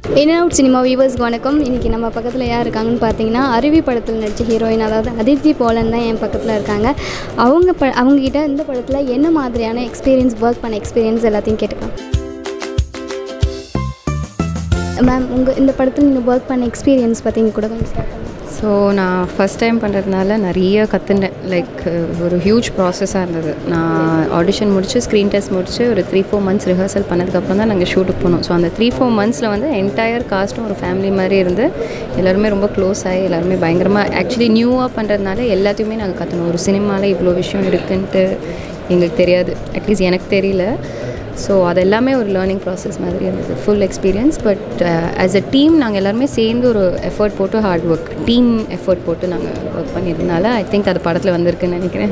In out cinema வியூவர்ஸ்க்கு வணக்கம் இன்றைக்கி நம்ம பக்கத்தில் யார் இருக்காங்கன்னு பார்த்தீங்கன்னா அருவி படத்தில் நடித்த ஹீரோயின் அதாவது அதித்தி போலன் தான் என் பக்கத்தில் இருக்காங்க அவங்க ப அவங்கக்கிட்ட இந்த படத்தில் என்ன மாதிரியான எக்ஸ்பீரியன்ஸ் ஒர்க் பண்ண எக்ஸ்பீரியன்ஸ் எல்லாத்தையும் கேட்டுக்கலாம் மேம் உங்கள் இந்த படத்தில் நீங்கள் ஒர்க் பண்ண எக்ஸ்பீரியன்ஸ் பற்றி எங்க கூட கொஞ்சம் share பண்ணுங்க. ஸோ நான் ஃபஸ்ட் டைம் பண்ணுறதுனால நிறைய கற்றுண்டேன் லைக் ஒரு ஹியூஜ் ப்ராசஸாக இருந்தது நான் ஆடிஷன் முடிச்சு ஸ்க்ரீன் டெஸ்ட் முடிச்சு ஒரு த்ரீ ஃபோர் மந்த்ஸ் ரிஹர்சல் பண்ணதுக்கப்புறம் தான் நாங்கள் ஷூட்டுக்கு போனோம் ஸோ அந்த த்ரீ ஃபோர் மந்த்ஸில் வந்து என்டையர் காஸ்ட்டும் ஒரு ஃபேமிலி மாதிரி இருந்து எல்லாருமே ரொம்ப க்ளோஸ் ஆகி எல்லாருமே பயங்கரமாக ஆக்சுவலி நியூவாக பண்ணுறதுனால எல்லாத்தையுமே நாங்கள் கற்றணும் ஒரு சினிமாவில் இவ்வளோ விஷயம் இருக்குன்ட்டு எங்களுக்கு தெரியாது அட்லீஸ்ட் எனக்கு தெரியல ஸோ அது எல்லாமே ஒரு லேர்னிங் ப்ராசஸ் மாதிரி இருந்தது full experience but as a team நாங்கள் எல்லாருமே சேர்ந்து ஒரு எஃபர்ட் போட்டு ஹார்ட் ஒர்க் டீம் எஃபர்ட் போட்டு நாங்கள் ஒர்க் பண்ணியிருந்தனால ஐ திங்க் அது படத்தில் வந்திருக்குன்னு நினைக்கிறேன்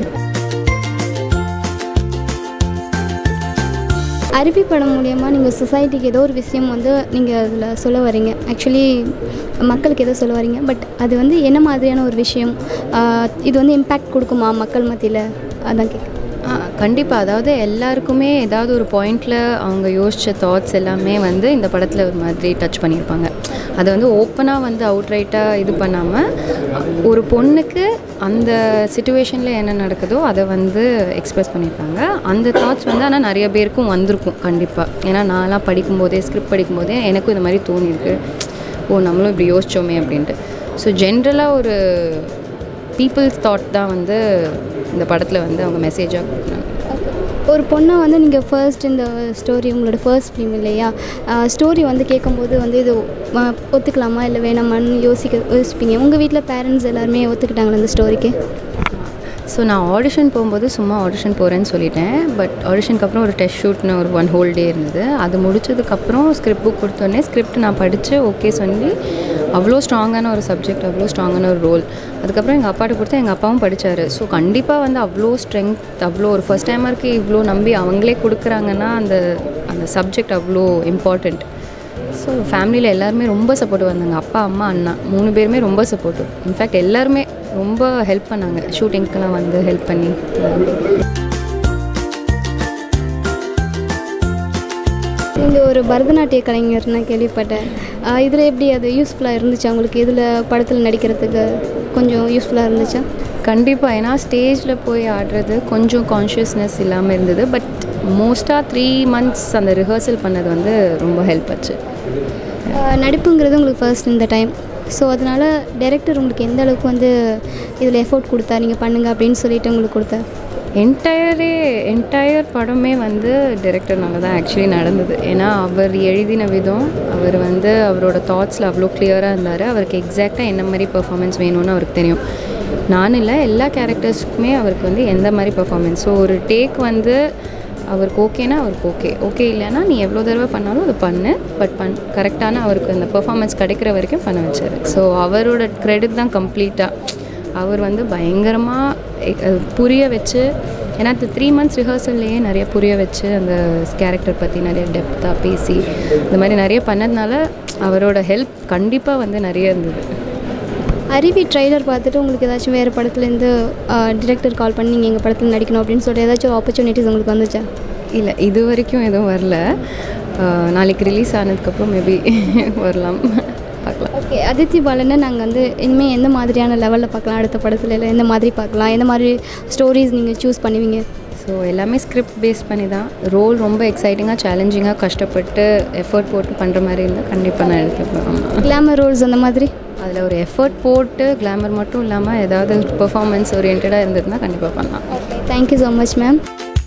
அருவி படம் மூலியமாக நீங்கள் சொசைட்டிக்கு ஏதோ ஒரு விஷயம் வந்து நீங்கள் அதில் சொல்ல வரீங்க ஆக்சுவலி மக்களுக்கு ஏதோ சொல்ல வரீங்க பட் அது வந்து என்ன மாதிரியான ஒரு விஷயம் ஆஹ் இது வந்து இம்பேக்ட் கொடுக்குமா மக்கள் மத்தியில் அதான் கேட்க கண்டிப்பாக அதாவது எல்லாருக்குமே ஏதாவது ஒரு பாயிண்டில் அவங்க யோசித்த தாட்ஸ் எல்லாமே வந்து இந்த படத்தில் ஒரு மாதிரி டச் பண்ணியிருப்பாங்க அதை வந்து ஓப்பனாக வந்து அவுட்ரைட்டாக இது பண்ணாமல் ஒரு பொண்ணுக்கு அந்த சுச்சுவேஷனில் என்ன நடக்குதோ அதை வந்து எக்ஸ்ப்ரெஸ் பண்ணியிருப்பாங்க அந்த தாட்ஸ் வந்து ஆனால் நிறைய பேருக்கும் வந்திருக்கும் கண்டிப்பாக ஏன்னா நான்லாம் படிக்கும்போதே ஸ்கிரிப்ட் படிக்கும்போதே எனக்கும் இந்த மாதிரி தோணியிருக்கு ஓ நம்மளும் இப்படி யோசிச்சோமே அப்படின்ட்டு ஸோ ஜென்ரலாக ஒரு பீப்புள்ஸ் தாட் தான் வந்து இந்த படத்தில் வந்து அவங்க மெசேஜாக கொடுக்குறாங்க ஒரு பொண்ணை வந்து நீங்கள் ஃபர்ஸ்ட் இந்த ஸ்டோரி உங்களோட ஃபர்ஸ்ட் ஃபிலிம் இல்லையா ஸ்டோரி வந்து கேட்கும்போது வந்து இது அஹ், ஒத்துக்கலாமா இல்லை வேணாமான்னு யோசிக்க யோசிப்பீங்க உங்கள் வீட்டில் பேரண்ட்ஸ் எல்லாருமே ஒத்துக்கிட்டாங்களா இந்த ஸ்டோரிக்கு ஸோ நான் ஆடிஷன் போகும்போது சும்மா ஆடிஷன் போகிறேன்னு சொல்லிட்டேன் பட் ஆடிஷனுக்கு அப்புறம் ஒரு டெஸ்ட் ஷூட்னு ஒரு ஒன் ஹோல் டே இருந்தது அது முடிச்சதுக்கப்புறம் ஸ்கிரிப்ட் புக் கொடுத்தோடனே ஸ்கிரிப்ட் நான் படித்து ஓகே சொல்லி அவ்வளோ ஸ்ட்ராங்கான ஒரு சப்ஜெக்ட் அவ்வளோ ஸ்ட்ராங்கான ஒரு ரோல் அதுக்கப்புறம் எங்கள் அப்பாட்ட கொடுத்தா எங்கள் அப்பாவும் படித்தார் ஸோ கண்டிப்பாக வந்து அவ்வளோ ஸ்ட்ரென்த் அவ்வளோ ஒரு ஃபர்ஸ்ட் டைமருக்கு இவ்வளோ நம்பி அவங்களே கொடுக்குறாங்கன்னா அந்த அந்த சப்ஜெக்ட் அவ்வளோ இம்பார்ட்டண்ட் ஸோ ஃபேமிலியில் எல்லாருமே ரொம்ப சப்போர்ட்டிவ் வந்தாங்க அப்பா அம்மா அண்ணா மூணு பேருமே ரொம்ப சப்போர்ட்டிவ் இன்ஃபேக்ட் எல்லாருமே ரொம்ப ஹெல்ப் பண்ணாங்க ஷூட்டிங்க்கெலாம் வந்து ஹெல்ப் பண்ணி நீங்கள் ஒரு பரதநாட்டிய கலைஞர் நான் கேள்விப்பட்டேன் இதில் எப்படி அது யூஸ்ஃபுல்லாக இருந்துச்சா உங்களுக்கு இதில் படத்தில் நடிக்கிறதுக்கு கொஞ்சம் யூஸ்ஃபுல்லாக இருந்துச்சா கண்டிப்பாக ஏன்னா ஸ்டேஜில் போய் ஆடுறது கொஞ்சம் கான்ஷியஸ்னஸ் இல்லாமல் இருந்தது பட் மோஸ்ட்டாக த்ரீ மந்த்ஸ் அந்த ரிஹர்சல் பண்ணது வந்து ரொம்ப ஹெல்ப் ஆச்சு ஆஹ் நடிப்புங்கிறது உங்களுக்கு ஃபர்ஸ்ட் இந்த டைம் ஸோ அதனால் டைரக்டர் உங்களுக்கு எந்த அளவுக்கு வந்து இதில் எஃபோர்ட் கொடுத்தா நீங்கள் பண்ணுங்க அப்படின்னு சொல்லிட்டு உங்களுக்கு கொடுத்தா என்டையரே என்டையர் படமே வந்து டிரெக்டர்னால தான் ஆக்சுவலி நடந்தது ஏன்னா அவர் எழுதின விதம் அவர் வந்து அவரோட தாட்ஸில் அவ்வளோ கிளியராக இருந்தார் அவருக்கு எக்ஸாக்டாக என்ன மாதிரி பெர்ஃபார்மன்ஸ் வேணும்னு அவருக்கு தெரியும் நான் இல்லை எல்லா கேரக்டர்ஸ்க்குமே அவருக்கு வந்து எந்த மாதிரி பெர்ஃபார்மன்ஸ் ஸோ ஒரு டேக் வந்து அவருக்கு ஓகேனா அவருக்கு ஓகே ஓகே இல்லைன்னா நீ எவ்வளோ தடவை பண்ணாலும் அதை பண்ணு பட் பண் கரெக்டான அவருக்கு அந்த பெர்ஃபார்மன்ஸ் கிடைக்கிற வரைக்கும் பண்ண வச்சார் ஸோ அவரோட க்ரெடிட் தான் கம்ப்ளீட்டாக அவர் வந்து பயங்கரமாக புரிய வச்சு ஏன்னா இந்த த்ரீ மந்த்ஸ் ரிஹர்சல்லையே நிறைய புரிய வச்சு அந்த கேரக்டர் பற்றி நிறைய டெப்த்தாக பேசி இந்த மாதிரி நிறைய பண்ணதுனால அவரோட ஹெல்ப் கண்டிப்பாக வந்து நிறைய இருந்தது அருவி ட்ரைலர் பார்த்துட்டு உங்களுக்கு ஏதாச்சும் வேறு படத்துலேருந்து டிரெக்டர் கால் பண்ணி நீங்கள் எங்கள் படத்தில் நடிக்கணும் அப்படின்னு சொல்லிட்டு ஏதாச்சும் ஆப்பர்ச்சுனிட்டிஸ் உங்களுக்கு வந்துச்சா இல்லை இது வரைக்கும் எதுவும் வரல அஹ், நாளைக்கு ரிலீஸ் ஆனதுக்கப்புறம் மேபி வரலாம் பார்க்கலாம் ஓகே அதித்தி பாலனை நாங்கள் வந்து இனிமேல் எந்த மாதிரியான லெவலில் பார்க்கலாம் அடுத்த படத்துல இல்லை எந்த மாதிரி பார்க்கலாம் எந்த மாதிரி ஸ்டோரிஸ் நீங்கள் சூஸ் பண்ணுவீங்க ஸோ எல்லாமே ஸ்கிரிப்ட் பேஸ் பண்ணி தான் ரோல் ரொம்ப எக்ஸைட்டிங்காக சேலஞ்சிங்காக கஷ்டப்பட்டு எஃபர்ட் போட்டு பண்ணுற மாதிரி இருந்தால் கண்டிப்பாக நான் எடுத்துப்பேன் ஆமாம் கிளாமர் ரோல்ஸ் அந்த மாதிரி அதில் ஒரு எஃபர்ட் போட்டு கிளாமர் மட்டும் இல்லாமல் ஏதாவது பெர்ஃபார்மன்ஸ் ஓரியன்டாக இருந்ததுன்னா கண்டிப்பாக பண்ணலாம் okay thank you so much ma'am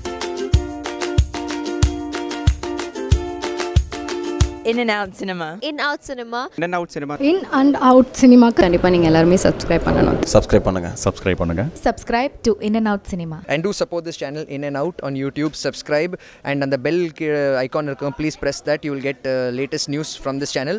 In and out cinema. in out cinema In and out cinema. In and out சினிமாக்கு கண்டிப்பாக நீங்கள் எல்லாருமே சப்ஸ்கிரைப் பண்ணணும் சப்ஸ்கிரைப் பண்ணுங்கள் சப்ஸ்கிரைப் பண்ணுங்கள் subscribe to In and Out Cinema. and do support this channel in and out on youtube subscribe and on the bell uh, icon please press that you will get uh, latest news from this channel